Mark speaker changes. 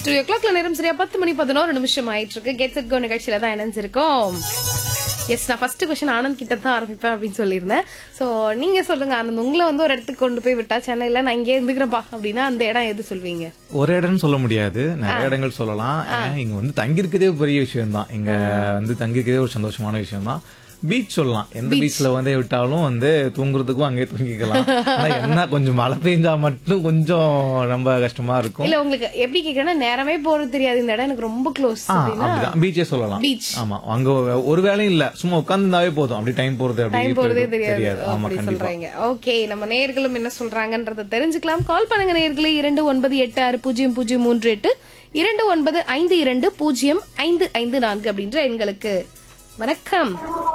Speaker 1: Studio கிளாக்ல நேரம் சரியா பத்து மணி பதினோரு நிமிஷம் ஆயிட்டு இருக்கு கெட் செட் கோ நிகழ்ச்சியில தான் இணைஞ்சிருக்கோம் எஸ் நான் ஃபர்ஸ்ட் கொஸ்டின் ஆனந்த் கிட்ட தான் ஆரம்பிப்பேன் அப்படின்னு சொல்லியிருந்தேன் ஸோ நீங்க சொல்லுங்க ஆனந்த் உங்களை வந்து ஒரு இடத்துக்கு கொண்டு போய் விட்டா சென்னையில நான் இங்கே இருந்துக்கிறேன்ப்பா அப்படின்னா அந்த இடம் எது சொல்வீங்க
Speaker 2: ஒரு இடம்னு சொல்ல முடியாது நிறைய இடங்கள் சொல்லலாம் ஏன்னா இங்க வந்து தங்கியிருக்கதே பெரிய விஷயம் தான் இங்க வந்து தங்கியிருக்கதே ஒரு சந்தோஷமான விஷயம் தான் பீச் சொல்லலாம் எந்த பீச்ல வந்து விட்டாலும் வந்து தூங்குறதுக்கும் அங்கேயே தூங்கிக்கலாம் ஆனா என்ன கொஞ்சம் மழை பெஞ்சா மட்டும் கொஞ்சம் ரொம்ப கஷ்டமா இருக்கும்
Speaker 1: இல்ல உங்களுக்கு எப்படி கேக்குறேன்னா நேரமே போறது தெரியாது இந்த இடம் எனக்கு ரொம்ப க்ளோஸ்
Speaker 2: ஆ, அப்படிதான் பீச்சே சொல்லலாம்
Speaker 1: Beach.
Speaker 2: ஆமா அங்க ஒரு வேலையும் இல்ல சும்மா உட்கார்ந்தாவே போதும் அப்படி டைம் போறது அப்படி
Speaker 1: டைம் போறதே
Speaker 2: போயிடும்.
Speaker 1: தெரியாது
Speaker 2: ஆமா
Speaker 1: அப்படி
Speaker 2: கண்டிப்பா
Speaker 1: சொல்றீங்க ஓகே நம்ம நேர்களும் என்ன சொல்றாங்கன்றத தெரிஞ்சுக்கலாம் கால் பண்ணுங்க நேர்களே இரண்டு ஒன்பது எட்டு ஆறு பூஜ்ஜியம் பூஜ்ஜியம் மூன்று எட்டு இரண்டு ஒன்பது ஐந்து இரண்டு பூஜ்ஜியம் ஐந்து ஐந்து நான்கு அப்படின்ற எண்களுக்கு வணக்கம்